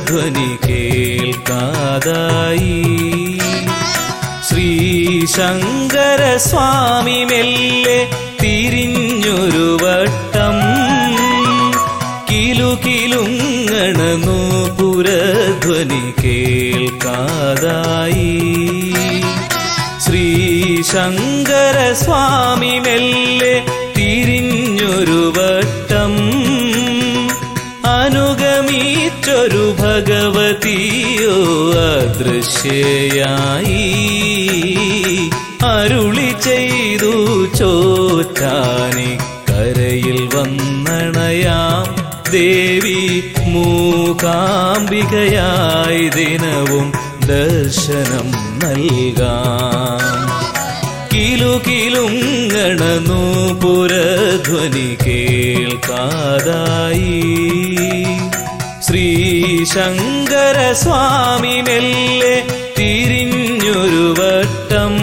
നൂപുരധ്വനി കേൾക്കാതായി ശ്രീശങ്കര സ്വാമി മെല്ലെ തിരിഞ്ഞൊരു വട്ടം കിലു കിലുങ്ങണ നൂപുരധ്വനി കേൾക്കാതായി ശ്രീശങ്കര സ്വാമി മെല്ലെ തിരിഞ്ഞൊരു വട്ടം അനുഗമിച്ചൊരു ഭഗവതിയോ അദൃശ്യയായി അരുളി ചെയ്തു ചോറ്റാനി കരയിൽ വന്നണയാം ദേവി മൂകാംബികയായി ദിനവും ദർശനം നൽകാം കിലു കിലുങ്ങണ നൂപുരധ്വനി കേൾക്കാതായി ശ്രീശങ്കര സ്വാമി മെല്ലെ തിരിഞ്ഞൊരു വട്ടം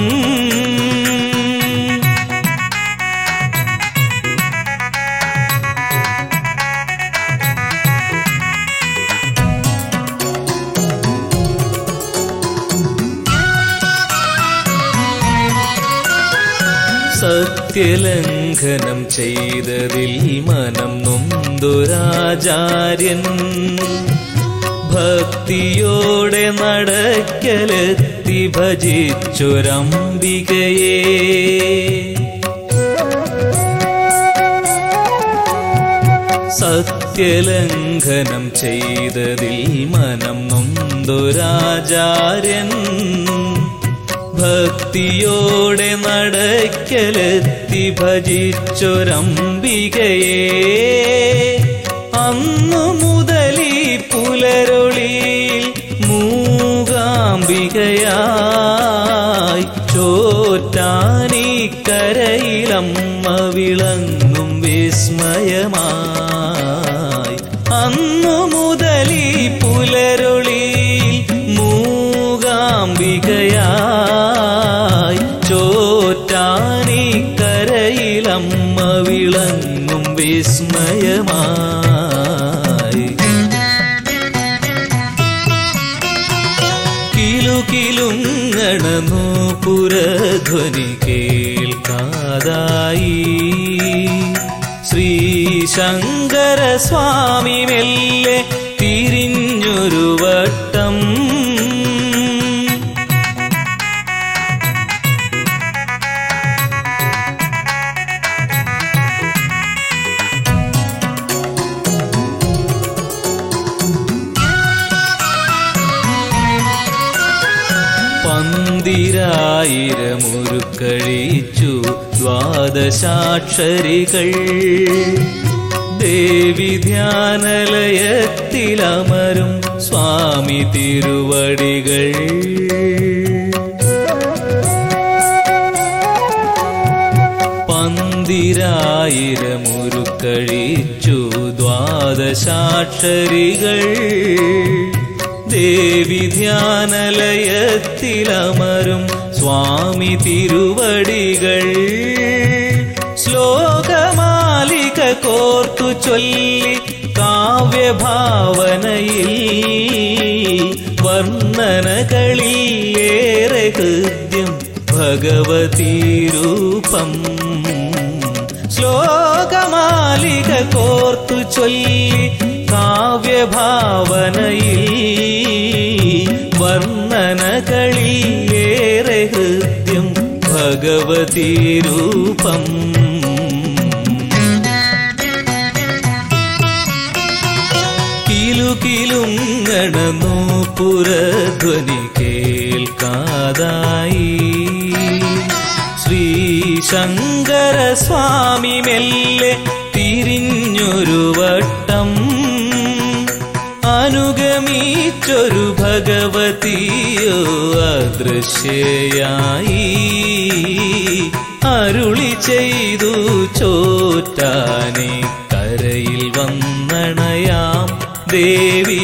സത്യലംഘനം ചെയ്തതിൽ മനം നൊന്തൊരാചാര്യൻ ഭക്തിയോടെ നടക്കലെത്തി ഭജിച്ചൊരംബികയെ സത്യലംഘനം ചെയ്തതിൽ മനം നൊന്തൊരാചാര്യൻ ഭക്തിയോടെ നടക്കലെത്തി ഭജിച്ചൊരംബികയെ അന്നു മുതലീ പുലരൊളിയിൽ മൂകാംബികയായി ചോറ്റാനി കരയിലമ്മ വിളങ്ങും വിസ്മയമായി അന്നു മുതലീ പുലരൊളിയിൽ മൂകാംബികയായി ചോറ്റാനി കരയിലമ്മ വിളങ്ങും വിസ്മയമായി കിലു കിലുങ്ങണ നൂപുരധ്വനി കേൾക്കാതായി ശ്രീശങ്കര സ്വാമി മെല്ലെ തിരിഞ്ഞൊരു വട്ടം പന്തിരായിരമുരുക്കഴിച്ചു ദ്വാദശാക്ഷരികൾ ദേവി ധ്യാനലയത്തിലമരും സ്വാമി തിരുവടികൾ പന്തിരായിരമുരുക്കഴിച്ചു ദ്വാദശാക്ഷരികൾ ദേവി ധ്യാനലയത്തിലമരും സ്വാമി തിരുവടികൾ ശ്ലോകമാലിക കോർത്തു ചൊല്ലി കാവ്യഭാവനയിൽ വർണ്ണനകളിൽ ഏറെ ഹൃദ്യം ഭഗവതി രൂപം ശ്ലോകമാലിക കോർത്തു ചൊല്ലി കാവ്യഭാവനയിൽ വർണ്ണനകളിൽ ഏറെ ഹൃദ്യം ഭഗവതി രൂപം കിലു കിലുങ്ങണ നൂപുരധ്വനി കേൾക്കാതായി ശ്രീശങ്കര സ്വാമി മെല്ലെ തിരിഞ്ഞൊരു വട്ടം അനുഗമിച്ചൊരു ഭഗവതിയോ അദൃശ്യയായി അരുളി ചെയ്തു ചോറ്റാനെ കരയിൽ വന്നണയാം ദേവി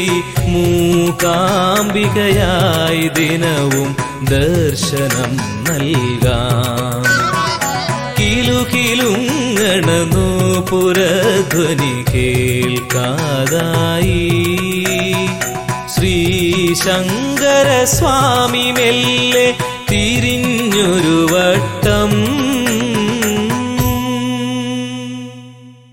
മൂകാംബികയായി ദിനവും ദർശനം നൽകാം കിലു കിലുങ്ങണ നൂപുരധ്വനി കേൾക്കാതായി ശങ്കരസ്വാമി മെല്ലെ തിരിഞ്ഞൊരു വട്ടം